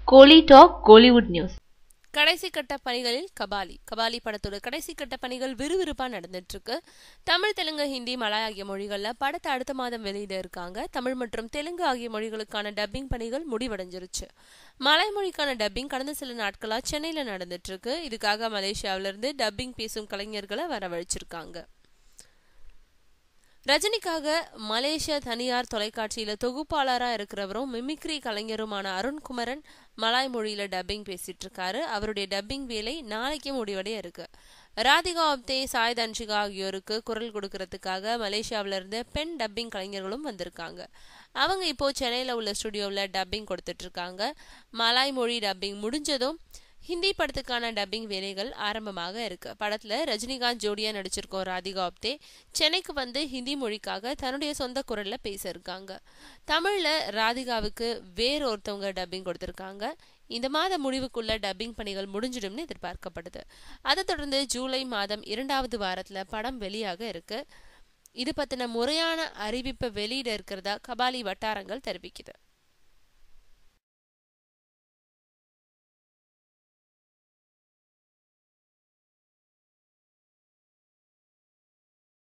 கோலி talk Kollywood news கடைசி கட்ட பணிகளில் கபாலி கபாலி படத்தோட கடைசி கட்ட பணிகள் விறுவிறுப்பா நடந்துட்டு இருக்கு தமிழ் தெலுங்கு ஹிந்தி மலாய் ஆகிய மொழிகள்ல படத்தை அடுத்த மாதம் வெளியிட இருக்காங்க தமிழ் மற்றும் தெலுங்கு ஆகிய மொழிகளுக்கான டப்பிங் பணிகள் முடிவடைஞ்சிருச்சு மலாய் மொழிக்கான டப்பிங் கடந்த சில நாட்களா சென்னையில நடந்துட்டு இருக்கு இதுக்காக மலேசியாவில இருந்து டப்பிங் பேசும் கலைஞர்களை வரவழைச்சிருக்காங்க ரஜினிக்காக மலேசிய தனியார் தொலைக்காட்சியில தொகுப்பாளரா இருக்கிறவரும் மிமிக்ரி கலைஞருமான அருண்குமரன் மலாய் மொழியில டப்பிங் பேசிட்டு இருக்காரு அவருடைய டப்பிங் வேலை நாளைக்கு முடிவடைய இருக்கு ராதிகா ஆப்தே சாய் தன்ஷிகா ஆகியோருக்கு குரல் கொடுக்கறதுக்காக மலேசியாவில இருந்து பெண் டப்பிங் கலைஞர்களும் வந்திருக்காங்க அவங்க இப்போ சென்னையில உள்ள ஸ்டுடியோவில் டப்பிங் கொடுத்துட்டு இருக்காங்க மலாய் மொழி டப்பிங் முடிஞ்சதும் ஹிந்தி படத்துக்கான டப்பிங் வேலைகள் ஆரம்பமாக இருக்கு படத்துல ரஜினிகாந்த் ஜோடியா நடிச்சிருக்கோம் ராதிகா ஆப்தே சென்னைக்கு வந்து ஹிந்தி மொழிக்காக தன்னுடைய சொந்த குரல்ல பேச இருக்காங்க தமிழ்ல ராதிகாவுக்கு வேற ஒருத்தவங்க டப்பிங் கொடுத்திருக்காங்க இந்த மாத முடிவுக்குள்ள டப்பிங் பணிகள் முடிஞ்சிடும்னு எதிர்பார்க்கப்படுது அதை தொடர்ந்து ஜூலை மாதம் இரண்டாவது வாரத்துல படம் வெளியாக இருக்கு இது பத்தின முறையான அறிவிப்பை வெளியிட இருக்கிறதா கபாலி வட்டாரங்கள் தெரிவிக்குது